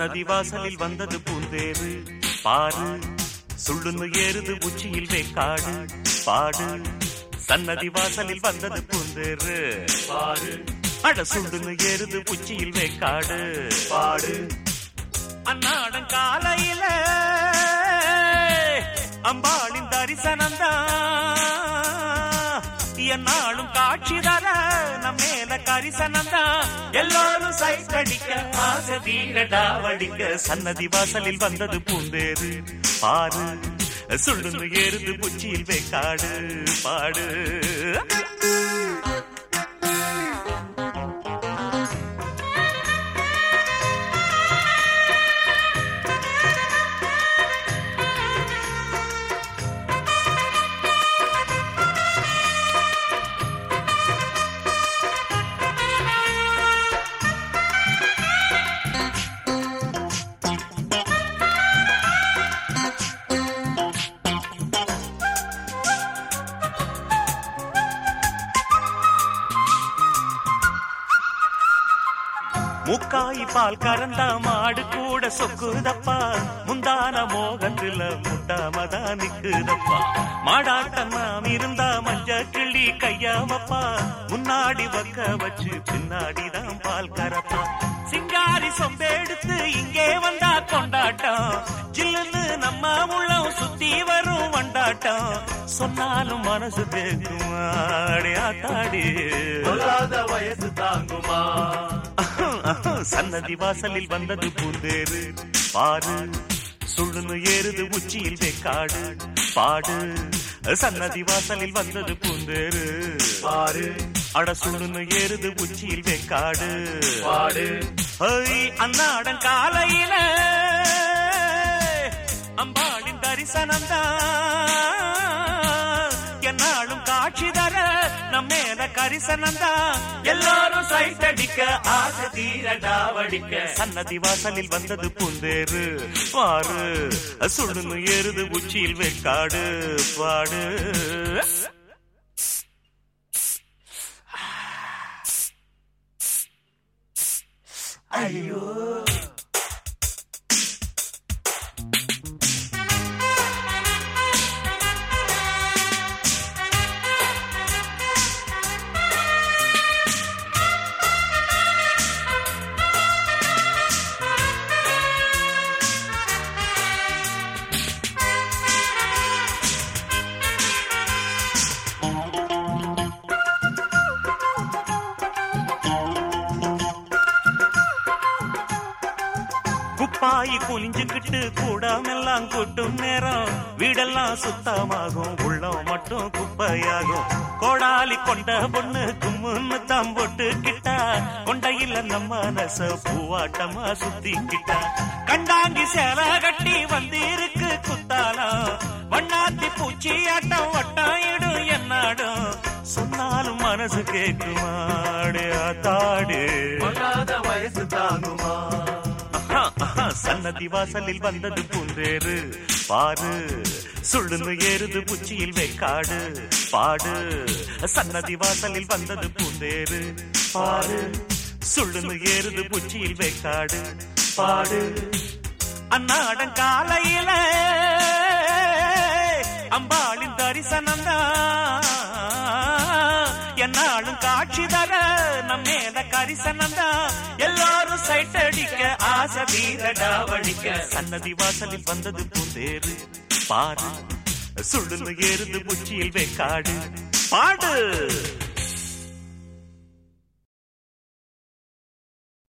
சன்னதி வாசலில் வந்தது பூந்தேரு பாரு சுள்ளுன்னு ஏறுது உச்சியில் வேக்காடு பாடு சன்னதி வாசலில் வந்தது பூந்தேரு பாரு அட சுள்ளுன்னு ஏறுது உச்சியில் வேக்காடு பாடு அன்னாடன் காலையில அம்பாளின் தரிசனம்தான் என்னாலும் காட்சி தர நம் மேல கரிசனம்தான் எல்லாரும் சைட் அடிக்க ஆசை தீரடா வடிக்க சன்னதி வாசலில் வந்தது பூந்தேரு பாரு சுள்ளுன்னு ஏறுது புச்சியில் வேக்காடு பாடு முக்காய் பால் கறந்தா மாடு கூட சொக்குதப்பா முந்தான மோகத்துல முட்டாமதா நிக்குதப்பா மாடாட்டம் நாம் இருந்தா மஞ்ச கிள்ளி கையாமப்பா முன்னாடி வக்க வச்சு பின்னாடிதான் பால் கறப்பா சிங்காரி சொம்பெடுத்து இங்கே வந்தா கொண்டாட்டம் ஜில்லுன்னு நம்ம உள்ளம் சுத்தி வரும் வண்டாட்டம் சொன்னாலும் மனசு தேக்குமாடி ஆத்தாடி சொல்லாத வயசு தாங்குமா சன்னதி வாசலில் வந்தது பூந்தேரு பாரு சுள்ளுன்னு ஏறுது உச்சியில் வேக்காடு பாடு சன்னதி வாசலில் வந்தது பூந்தேரு பாரு அட சுள்ளுன்னு ஏறுது உச்சியில் வேக்காடு பாடு ஐ, அன்னாடன் காலையில அம்பாளின் தரிசனம்தான் என்னாலும் காட்சி தர நம் மேல கரிசனம்தான் எல்லாரும் சைட் அடிக்க ஆசை தீரடா வடிக்க சன்னதி வாசலில் வந்தது பூந்தேரு பாரு சுடுன்னு ஏறுது உச்சியில் வேக்காடு பாடு ஐயோ குப்பாயி குனிஞ்சுக்கிட்டு கூடாமெல்லாம் கொட்டும் நேரம் வீடெல்லாம் சுத்தமாகும் உள்ளம் மட்டும் குப்பையாகும் கோடாலி கொண்ட பொண்ணு கும்முன்னு தான் போட்டுக்கிட்டா கொண்டையில நம்ம மனச பூவாட்டமா சுத்திக்கிட்டா கண்டாங்கி சேலை கட்டி வந்திருக்கு குத்தாலம் வண்ணாத்தி பூச்சி ஆட்டம் வட்டாயிடும் என்னாடும் சொன்னாலும் மனசு கேக்குமாடு ஆத்தாடு சொல்லாத வயசு தாங்குமா ஆஹா, ஆஹா, சன்னதி வாசலில் வந்தது பூந்தேரு பாரு சுள்ளுன்னு ஏறுது புச்சியில் வேக்காடு பாடு சன்னதி வாசலில் வந்தது பூந்தேரு பாரு சுள்ளுன்னு ஏறுது புச்சியில் வேக்காடு பாடு அன்னாடன் காலையில அம்பாளின் தரிசனம் என்னாலும் காட்சி தர நம் மேல கரிசனம் எல்லாரும் சைட் அடிக்க ஆசை வீரடா வடிக்க சன்னதி வாசலில் வந்தது பூந்தேரு பாரு சுள்ளுன்னு ஏறுது புச்சியில் வேக்காடு பாடு